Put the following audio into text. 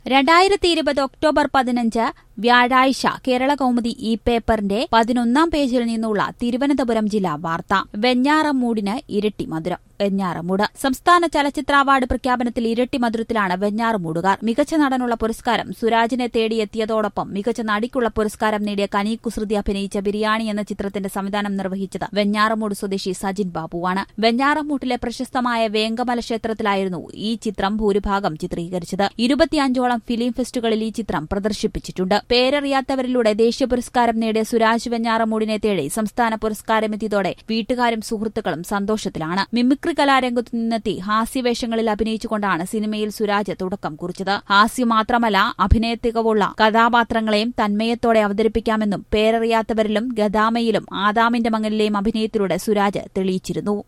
രണ്ടായിരത്തി ഇരുപത് ഒക്ടോബർ പതിനഞ്ച് വ്യാഴാഴ്ച കേരള കൗമുദി ഈ പേപ്പറിന്റെ പതിനൊന്നാം പേജിൽ നിന്നുള്ള തിരുവനന്തപുരം ജില്ലാ വാർത്ത വെഞ്ഞാറമൂടിന് ഇരട്ടി മധുരം വെഞ്ഞാറമൂട് സംസ്ഥാന ചലച്ചിത്ര അവാർഡ് പ്രഖ്യാപനത്തിൽ ഇരട്ടി മധുരത്തിലാണ് വെഞ്ഞാറമൂടുകാർ മികച്ച നടനുള്ള പുരസ്കാരം സുരാജിനെ തേടിയെത്തിയതോടൊപ്പം മികച്ച നടിക്കുള്ള പുരസ്കാരം നേടിയ കനി കുസൃതി അഭിനയിച്ച ബിരിയാണി എന്ന ചിത്രത്തിന്റെ സംവിധാനം നിർവഹിച്ചത് വെഞ്ഞാറമൂട് സ്വദേശി സജിൻ ബാബുവാണ് വെഞ്ഞാറമൂട്ടിലെ പ്രശസ്തമായ വേങ്കമല ക്ഷേത്രത്തിലായിരുന്നു ഈ ചിത്രം ഭൂരിഭാഗം ചിത്രീകരിച്ചത് ഇരുപത്തിയഞ്ചോളം ഫിലിം ഫെസ്റ്റുകളിൽ ഈ ചിത്രം പ്രദർശിപ്പിച്ചിട്ടുണ്ട് പേരറിയാത്തവരിലൂടെ ദേശീയ പുരസ്കാരം നേടിയ സുരാജ് വെഞ്ഞാറമൂടിനെ തേടി സംസ്ഥാന പുരസ്കാരമെത്തിയതോടെ വീട്ടുകാരും സുഹൃത്തുക്കളും സന്തോഷത്തിലാണ് മിമിക്രി കലാരംഗത്തു നിന്നെത്തി ഹാസ്യവേഷങ്ങളിൽ അഭിനയിച്ചുകൊണ്ടാണ് സിനിമയിൽ സുരാജ് തുടക്കം കുറിച്ചത് ഹാസ്യം മാത്രമല്ല അഭിനയ തികവുള്ള കഥാപാത്രങ്ങളെയും തന്മയത്തോടെ അവതരിപ്പിക്കാമെന്നും പേരറിയാത്തവരിലും ഗദാമയിലും ആദാമിന്റെ മങ്ങലിലെയും അഭിനയത്തിലൂടെ സുരാജ് തെളിയിച്ചിരുന്നു